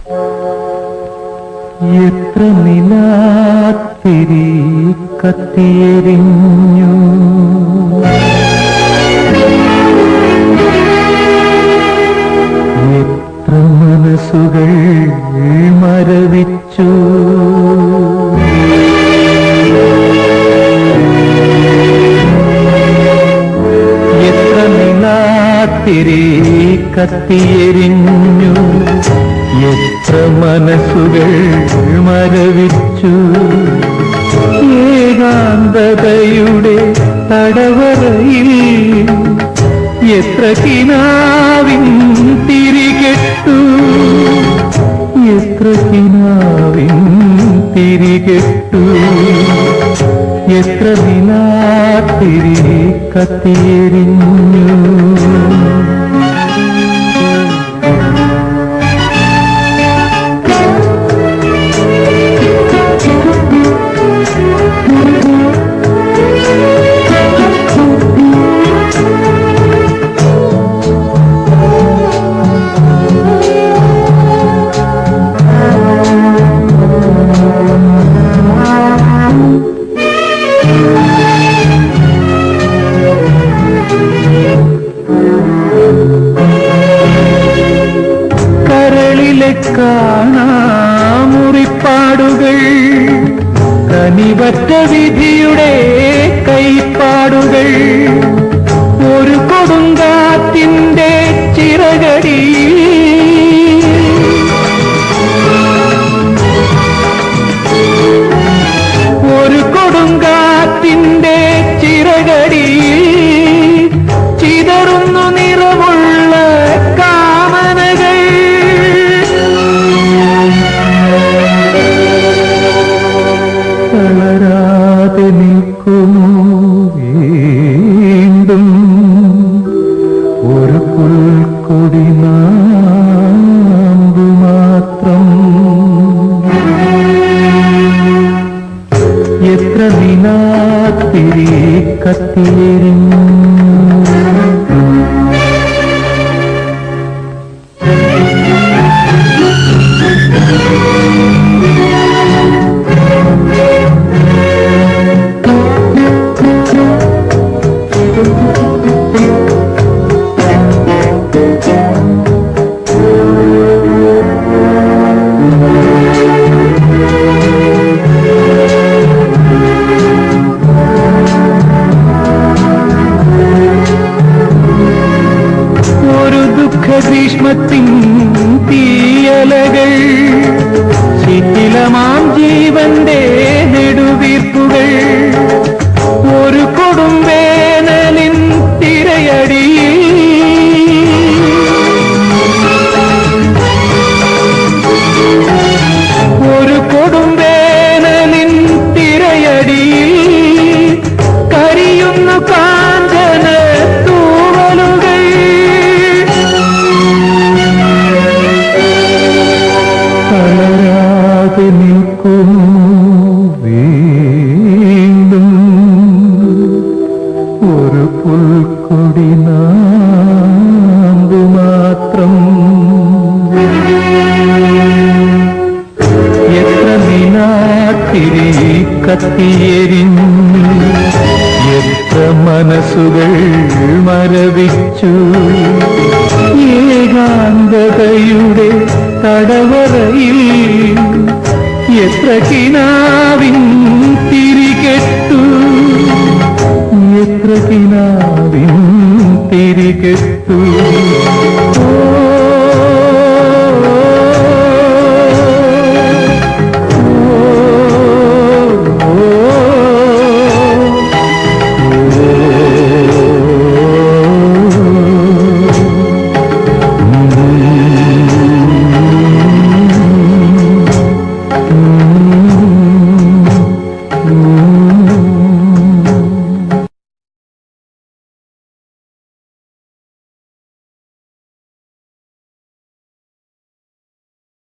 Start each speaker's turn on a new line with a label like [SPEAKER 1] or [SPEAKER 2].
[SPEAKER 1] എത്ര നിലാത്തിരി കത്തിയെരിഞ്ഞു എത്ര മനസ്സുകൾ മരവിച്ചു എത്ര നിലാത്തിരി കത്തിയെരിഞ്ഞു എത്ര മനസ്സുകൾ മരവിച്ചു ഏകാന്തതയുടെ തടവറയിൽ എത്ര കിനാവിൻ തിരികെട്ടു എത്ര കിനാവിൻ തിരികെട്ടു എത്ര നിലാത്തിരി കത്തിയെരിഞ്ഞു കരളിലെ കാണാമുറിപ്പാടുകൾ കനിവറ്റ വിധിയുടെ കൈപ്പാടുകൾ ഒരു കൊടുങ്കാറ്റിന്റെ ചിറകടി ഒരു കൊടുങ്കാറ്റിന്റെ ചിറകടി ചിതറുന്നു നിറമുള്ള കാമനകൾ തളരാതെ നിൽക്കുമോ വീണ്ടും ഒരു പുൽക്കൊടി നാമ്പു മാത്രം എത്ര നിലാത്തിരി കത്തിയെരിഞ്ഞു ഒരു ദുഃഖ ഗ്രീഷ്മത്തിൻ തീയലകൾ ശിഥിലമാം ജീവന്റെ നെടുവീർപ്പുകൾ ഒരു കൊടുംവേനലിൻ തിരയടി ഒരു കൊടുംവേനലിൻ തിരയടി കരിയുന്നു കാഞ്ചന തൂവലുകൾ തളരാതെ നിൽക്കുന്നു വീണ്ടും ഒരു പുൽക്കൊടി നാമ്പു മാത്രം എത്ര നിനാത്തിരി കത്തിയെരിഞ്ഞു എത്ര മനസ്സുകൾ മരവിച്ചു ഏകാന്തതയുടെ തടവറയിൽ എത്ര കിനാവിൻ തിരികെട്ടു എത്ര കിനാവിൻ തിരികെട്ടു